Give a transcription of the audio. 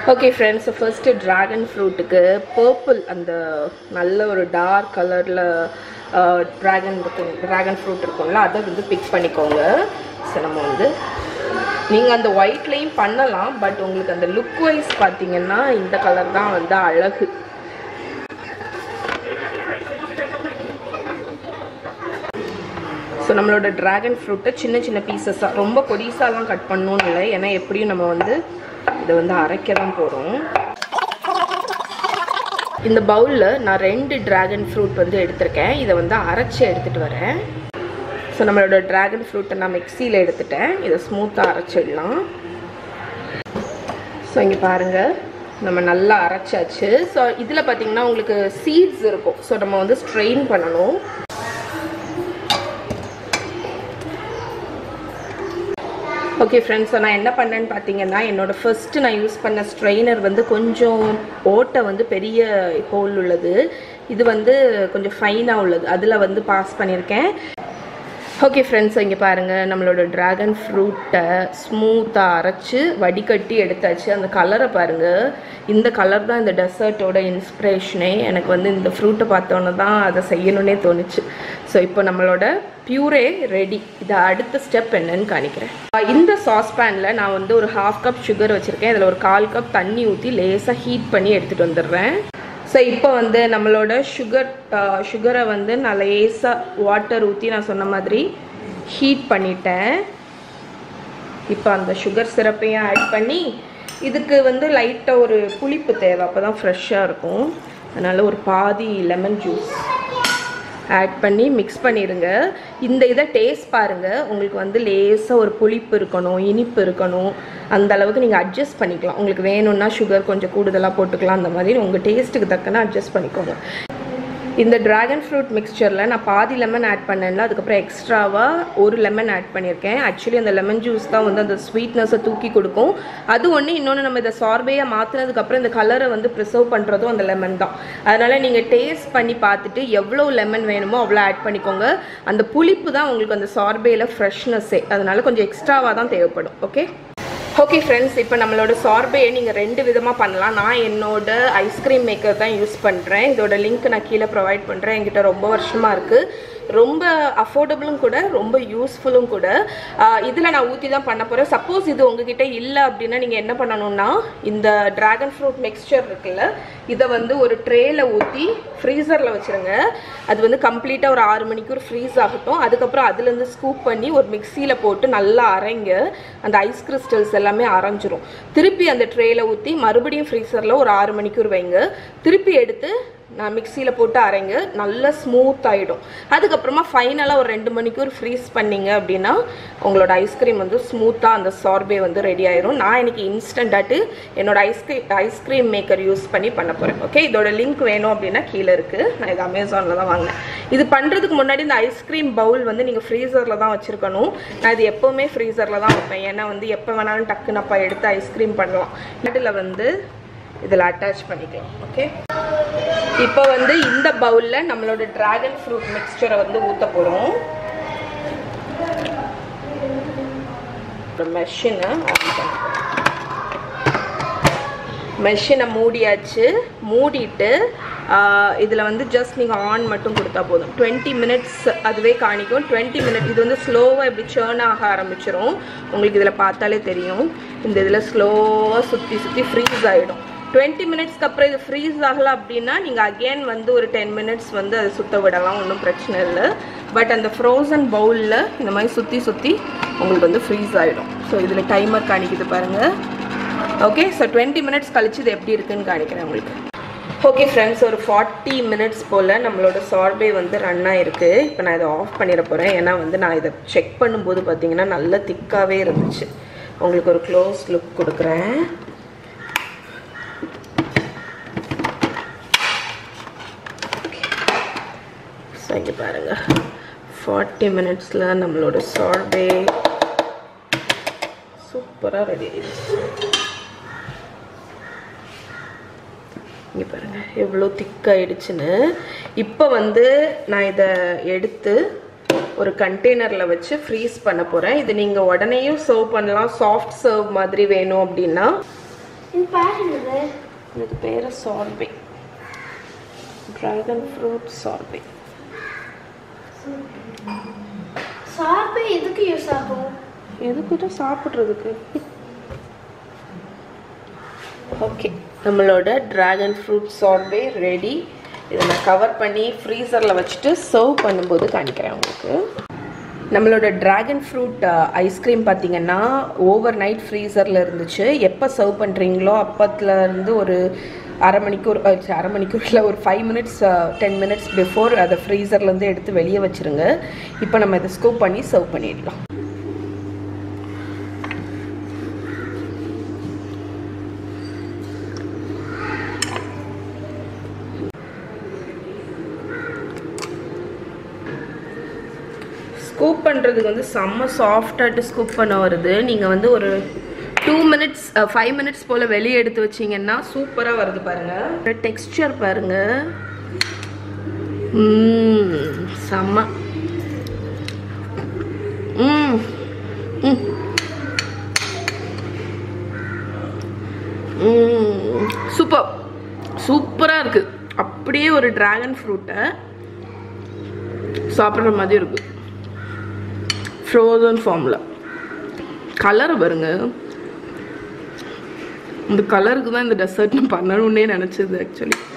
okay friends first dragon ஃப்ரூட்டுக்கு purple அந்த நல்ல ஒரு டார்க் கலரில் ட்ராகன் இருக்கும் ட்ராகன் ஃப்ரூட் இருக்கும்ல அதை வந்து பிக் பண்ணிக்கோங்க ஸோ நம்ம வந்து நீங்கள் அந்த ஒயிட்லேயும் பண்ணலாம் பட் உங்களுக்கு அந்த லுக் வைஸ் பார்த்தீங்கன்னா இந்த கலர் தான் வந்து அழகு ஸோ நம்மளோட ட்ராகன் ஃப்ரூட்டை சின்ன சின்ன பீசஸாக ரொம்ப பொடிசாலாம் கட் பண்ணணும்னு இல்லை ஏன்னா எப்படியும் நம்ம வந்து இதை வந்து அரைக்க தான் போகிறோம் இந்த பவுலில் நான் ரெண்டு ட்ராகன் ஃப்ரூட் வந்து எடுத்திருக்கேன் இதை வந்து அரைச்சி எடுத்துகிட்டு வரேன் ஸோ நம்மளோட ட்ராகன் ஃப்ரூட்டை நான் மிக்சியில் எடுத்துட்டேன் இதை ஸ்மூத்தாக அரைச்சிடலாம் ஸோ இங்கே பாருங்கள் நம்ம நல்லா அரைச்சாச்சு ஸோ இதில் பார்த்தீங்கன்னா உங்களுக்கு சீட்ஸ் இருக்கும் ஸோ நம்ம வந்து ஸ்ட்ரெயின் பண்ணணும் ஓகே ஃப்ரெண்ட்ஸ் நான் என்ன பண்ணேன்னு பார்த்தீங்கன்னா என்னோட ஃபர்ஸ்ட் நான் யூஸ் பண்ண ஸ்ட்ரெயினர் வந்து கொஞ்சம் ஓட்டை வந்து பெரிய ஹோல் உள்ளது இது வந்து கொஞ்சம் ஃபைனாக உள்ளது அதில் வந்து பாஸ் பண்ணியிருக்கேன் ஓகே ஃப்ரெண்ட்ஸ் இங்கே பாருங்கள் நம்மளோட ட்ராகன் ஃப்ரூட்டை ஸ்மூத்தாக அரைச்சி வடிகட்டி எடுத்தாச்சு அந்த கலரை பாருங்கள் இந்த கலர் தான் இந்த டெசர்ட்டோட இன்ஸ்பிரேஷனே எனக்கு வந்து இந்த ஃப்ரூட்டை பார்த்தோன்னே தான் அதை செய்யணுன்னே தோணுச்சு ஸோ இப்போ நம்மளோட பியூரே ரெடி இதை அடுத்த ஸ்டெப் என்னன்னு காணிக்கிறேன் இந்த சாஸ்பேனில் நான் வந்து ஒரு ஹாஃப் கப் சுகர் வச்சுருக்கேன் இதில் ஒரு கால் கப் தண்ணி ஊற்றி லேசாக ஹீட் பண்ணி எடுத்துகிட்டு வந்துடுறேன் ஸோ இப்போ வந்து நம்மளோட சுகர் சுகரை வந்து நான் லேசாக வாட்டர் ஊற்றி நான் சொன்ன மாதிரி ஹீட் பண்ணிட்டேன் இப்போ அந்த சுகர் சிரப்பையும் ஆட் பண்ணி இதுக்கு வந்து லைட்டாக ஒரு புளிப்பு தேவை அப்போ தான் ஃப்ரெஷ்ஷாக இருக்கும் அதனால் ஒரு பாதி லெமன் ஜூஸ் ஆட் பண்ணி மிக்ஸ் பண்ணிடுங்க இந்த இதை டேஸ்ட் பாருங்கள் உங்களுக்கு வந்து லேசாக ஒரு புளிப்பு இருக்கணும் இனிப்பு இருக்கணும் அந்த அளவுக்கு நீங்கள் அட்ஜஸ்ட் பண்ணிக்கலாம் உங்களுக்கு வேணும்னா சுகர் கொஞ்சம் கூடுதலாக போட்டுக்கலாம் அந்த மாதிரி உங்கள் டேஸ்ட்டுக்கு தக்கன அட்ஜஸ்ட் பண்ணிக்கோங்க இந்த ட்ராகன் ஃப்ரூட் மிக்சரில் நான் பாதி லெமன் ஆட் பண்ணேன்ல அதுக்கப்புறம் எக்ஸ்ட்ராவாக ஒரு லெமன் ஆட் பண்ணியிருக்கேன் ஆக்சுவலி அந்த லெமன் ஜூஸ் தான் வந்து அந்த ஸ்வீட்னஸை தூக்கி கொடுக்கும் அது ஒன்று இன்னொன்று நம்ம இதை சார்பேயாக மாற்றினதுக்கப்புறம் இந்த கலரை வந்து ப்ரிசர்வ் பண்ணுறதும் அந்த லெமன் தான் அதனால் நீங்கள் டேஸ்ட் பண்ணி பார்த்துட்டு எவ்வளோ லெமன் வேணுமோ அவ்வளோ ஆட் பண்ணிக்கோங்க அந்த புளிப்பு தான் உங்களுக்கு அந்த சார்பேயில் ஃப்ரெஷ்னஸ்ஸே அதனால் கொஞ்சம் எக்ஸ்ட்ராவாக தான் தேவைப்படும் ஓகே ஓகே ஃப்ரெண்ட்ஸ் இப்போ நம்மளோட சார்பையை நீங்கள் ரெண்டு விதமாக பண்ணலாம் நான் என்னோட ஐஸ்கிரீம் மேக்கர் தான் யூஸ் பண்ணுறேன் இதோட லிங்க் நான் கீழே ப்ரொவைட் பண்ணுறேன் என்கிட்ட ரொம்ப வருஷமாக இருக்குது ரொம்ப அஃபோர்டபுளும் கூட ரொம்ப யூஸ்ஃபுல்லும் கூட இதில் நான் ஊற்றி தான் பண்ண போகிறேன் சப்போஸ் இது உங்ககிட்ட இல்லை அப்படின்னா நீங்கள் என்ன பண்ணணும்னா இந்த ட்ராகன் ஃப்ரூட் மிக்ஸ்சர் இருக்குல்ல இதை வந்து ஒரு ட்ரேயில் ஊற்றி ஃப்ரீசரில் வச்சுருங்க அது வந்து கம்ப்ளீட்டாக ஒரு ஆறு மணிக்கு ஒரு ஃப்ரீஸ் ஆகட்டும் அதுக்கப்புறம் அதுலேருந்து ஸ்கூப் பண்ணி ஒரு மிக்சியில் போட்டு நல்லா அரைங்க அந்த ஐஸ் கிறிஸ்டல்ஸ் எல்லாமே அரைஞ்சிரும் திருப்பி அந்த ட்ரேயில் ஊற்றி மறுபடியும் ஃப்ரீசரில் ஒரு ஆறு மணிக்கூர் வைங்க திருப்பி எடுத்து நான் மிக்சியில் போட்டு அரைங்க நல்லா ஸ்மூத் ஆகிடும் அதுக்கப்புறமா ஃபைனலாக ஒரு ரெண்டு மணிக்கூர் ஃப்ரீஸ் பண்ணிங்க அப்படின்னா உங்களோட ஐஸ்கிரீம் வந்து ஸ்மூத்தாக அந்த சார்பே வந்து ரெடி ஆயிரும் நான் இன்னைக்கு இன்ஸ்டண்ட்டாட்டு என்னோட ஐஸ்கிரீம் ஐஸ்கிரீம் மேக்கர் யூஸ் பண்ணி பண்ண போகிறேன் ஓகே இதோட லிங்க் வேணும் அப்படின்னா கீழே இருக்குது நான் இது அமேசானில் தான் வாங்கினேன் இது பண்ணுறதுக்கு முன்னாடி இந்த ஐஸ்கிரீம் பவுல் வந்து நீங்கள் ஃப்ரீசரில் தான் வச்சுருக்கணும் நான் இது எப்போவுமே ஃப்ரீசரில் தான் வைப்பேன் ஏன்னா வந்து எப்போ வேணாலும் டக்குன்னு அப்போ எடுத்து ஐஸ்கிரீம் பண்ணலாம் இதில் வந்து இதில் அட்டாச் பண்ணிக்கலாம் ஓகே இப்போ வந்து இந்த பவுலில் நம்மளோட ட்ராகன் ஃப்ரூட் மிக்ஸ்சரை வந்து ஊற்ற போகிறோம் மெஷினை மெஷினை மூடியாச்சு மூடிட்டு இதில் வந்து ஜஸ்ட் நீங்கள் ஆன் மட்டும் கொடுத்தா போதும் டுவெண்ட்டி மினிட்ஸ் அதுவே காணிக்கும் டுவெண்ட்டி மினிட் இது வந்து ஸ்லோவாக இப்படி சேர்ன் ஆக ஆரம்பிச்சிரும் உங்களுக்கு இதில் பார்த்தாலே தெரியும் இந்த இதில் ஸ்லோவாக சுற்றி சுற்றி ஃப்ரீஸ் ஆகிடும் டுவெண்ட்டி மினிட்ஸ்க்கு அப்புறம் இது ஃப்ரீஸ் ஆகலை அப்படின்னா நீங்கள் அகெயின் வந்து ஒரு டென் மினிட்ஸ் வந்து அதை சுத்த விடலாம் ஒன்றும் பிரச்சனை இல்லை பட் அந்த ஃப்ரோசன் பவுலில் இந்த மாதிரி சுற்றி சுற்றி உங்களுக்கு வந்து ஃப்ரீஸ் ஆகிடும் ஸோ இதில் டைமர் காணிக்குது பாருங்கள் ஓகே ஸோ டுவெண்ட்டி மினிட்ஸ் கழிச்சு இது எப்படி இருக்குன்னு காணிக்கிறேன் உங்களுக்கு ஓகே ஃப்ரெண்ட்ஸ் ஒரு ஃபார்ட்டி மினிட்ஸ் போல் நம்மளோட சார்பே வந்து ரன் ஆகிருக்கு இப்போ நான் இதை ஆஃப் பண்ணிட போகிறேன் ஏன்னா வந்து நான் இதை செக் பண்ணும்போது பார்த்தீங்கன்னா நல்ல திக்காகவே இருந்துச்சு உங்களுக்கு ஒரு க்ளோஸ் லுக் கொடுக்குறேன் ஸோ இங்கே பாருங்கள் ஃபார்ட்டி மினிட்ஸில் நம்மளோட சார்பே சூப்பராக ரெடி ஆயிடுச்சு இங்கே பாருங்கள் எவ்வளோ திக்காயிடுச்சுன்னு இப்போ வந்து நான் இதை எடுத்து ஒரு கண்டெய்னரில் வச்சு ஃப்ரீஸ் பண்ண போகிறேன் இது நீங்கள் உடனேயும் சர்வ் பண்ணலாம் சாஃப்ட் சர்வ் மாதிரி வேணும் அப்படின்னா இது பாருங்க இதுக்கு பேர் சார்பே ட்ராகன் ஃப்ரூட் சார்பே சாப்பிட்டு எதுக்கு யூஸ் ஆகும் எதுக்கிட்ட சாப்பிட்றதுக்கு ஓகே நம்மளோட ட்ராகன் ஃப்ரூட் சார்பே ரெடி இதை நான் கவர் பண்ணி ஃப்ரீசரில் வச்சுட்டு சர்வ் பண்ணும்போது காணிக்கிறேன் உங்களுக்கு நம்மளோட ட்ராகன் ஃப்ரூட் ஐஸ்கிரீம் பார்த்தீங்கன்னா ஓவர் நைட் ஃப்ரீசரில் இருந்துச்சு எப்போ சர்வ் பண்ணுறீங்களோ அப்பத்துல இருந்து ஒரு அரை மணிக்கூர் அஹ், ச்ச, அரை மணிக்கூர் இல்லை ஒரு five minutes ten minutes before அதை ஃப்ரீசர்லேருந்து எடுத்து வெளியே வச்சுருங்க இப்போ நம்ம இதை ஸ்கூப் பண்ணி சர்வ் பண்ணிடலாம் ஸ்கூப் பண்ணுறதுக்கு வந்து செம்ம சாஃப்டாகிட்டு ஸ்கூப் பண்ண வருது நீங்கள் வந்து ஒரு டூ மினிட்ஸ் ஃபைவ் மினிட்ஸ் போல் வெளியே எடுத்து வச்சிங்கன்னா சூப்பராக வருது பாருங்கள் டெக்ஸ்சர் பாருங்கள் ம் செம்ம ம் ம் சூப்பர் சூப்பராக இருக்குது அப்படியே ஒரு டிராகன் ஃப்ரூட்டை சாப்பிட்ற மாதிரி இருக்கு ஃப்ரோசன் ஃபார்மில் கலர் பாருங்க இந்த கலருக்கு தான் இந்த டெசர்ட் நான் பண்ணணும்னே நினச்சது ஆக்சுவலி